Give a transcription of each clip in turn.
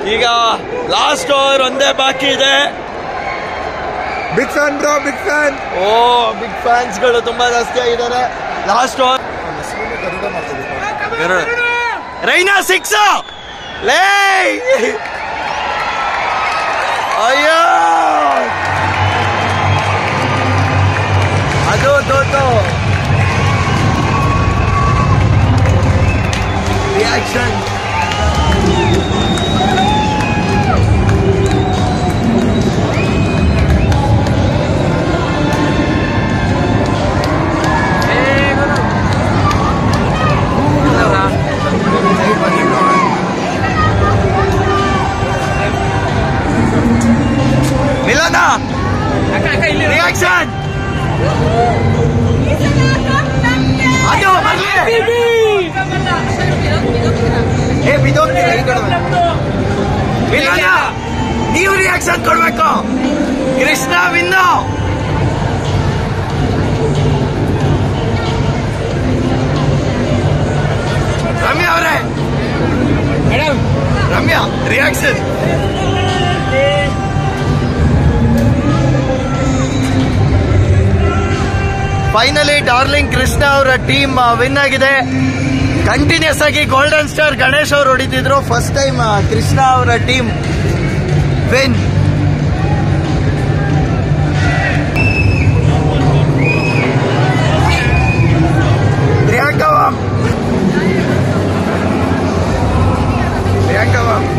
ಈಗ last over ಒಂದೇ ಬಾಕಿ ಇದೆ big fan bro big fan ಓ ಬಿಗ್ ಫ್ಯಾನ್ಸ್ಗಳು ತುಂಬಾ ಜಾಸ್ತಿ ಆಗಿದ್ದಾರೆ ಲಾಸ್ಟ್ ಓವರ್ ರೈನಾ ಸಿಕ್ಸ್ ಲೇ ಅಯ್ಯೋ ಅದು ತೋತು ರಿಯಾಕ್ಷನ್ ಮಿಲನ ರಿಯಾಕ್ಷನ್ ಅದು ಬರ್ಲಿ ಏ ಬಿದ್ದೋಗ್ತೀರಾ ಈ ಕಡೆ ಬನ್ನಿ. ಮಿಲನ ನೀವು ರಿಯಾಕ್ಷನ್ ಕೊಡ್ಬೇಕು ಕೃಷ್ಣ ವಿನ್ನು ರಮ್ಯಾ ಅವರೇ Ramya reaction finally darling Krishna ಅವರ ಟೀಮ್ ವಿನ್ ಆಗಿದೆ ಕಂಟಿನ್ಯೂಸ್ ಆಗಿ ಗೋಲ್ಡನ್ ಸ್ಟಾರ್ ಗಣೇಶ್ ಅವರು ಹೊಡಿತಿದ್ರು ಫಸ್ಟ್ ಟೈಮ್ ಕೃಷ್ಣ ಅವರ ಟೀಮ್ ವಿನ್ ಪ್ರಿಯಾಂಕಾ ವಾಮ್ ಪ್ರಿಯಾಂಕಾ ವಾಮ್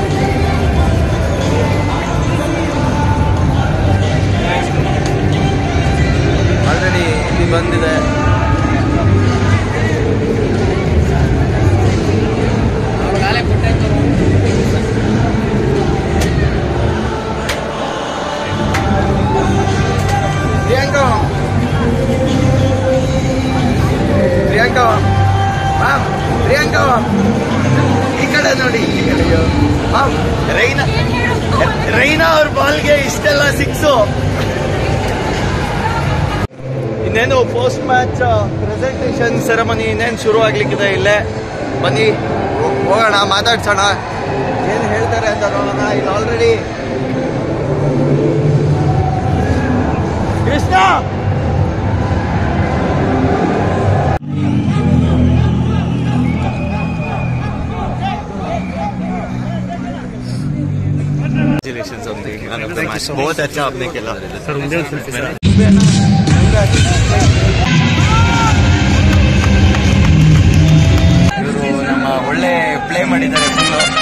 ಆಲ್ರೆಡಿ ಇಲ್ಲಿ ಬಂದಿದೆ ಪ್ರಿಯಾಂಕಾ ಪ್ರಿಯಾಂಕಾ ಮ್ಯಾಮ್ ಪ್ರಿಯಾಂಕಾ ಈ ಕಡೆ ನೋಡಿ ಈ ಕಡೆ ಮ್ಯಾಮ್ ರೈನಾ ರೈನಾ ಅವ್ರ ಬಾಲ್ಗೆ ಇಷ್ಟೆಲ್ಲ ಸಿಕ್ಸು ಇನ್ನೇನು ಪೋಸ್ಟ್ ಮ್ಯಾಚ್ ಪ್ರೆಸೆಂಟೇಷನ್ ಸೆರೆಮನಿ ಇನ್ನೇನು ಶುರು ಆಗ್ಲಿಕ್ಕಿದೆ ಇಲ್ಲೇ ಬನ್ನಿ ಹೋ- ಹೋಗೋಣ ಮಾತಾಡ್ಸೋಣ ಏನು ಹೇಳ್ತಾರೆ ಅಂತ ನೋಡೋಣ ಇಲ್ಲಿ already Krishna Congratulations on the man of the match. बहुत अच्छा आपने खेला ಇವರು ನಮ್ಮ ಒಳ್ಳೆ ಪ್ಲೇ ಮಾಡಿದ್ದಾರೆ ಫುಲ್ಲು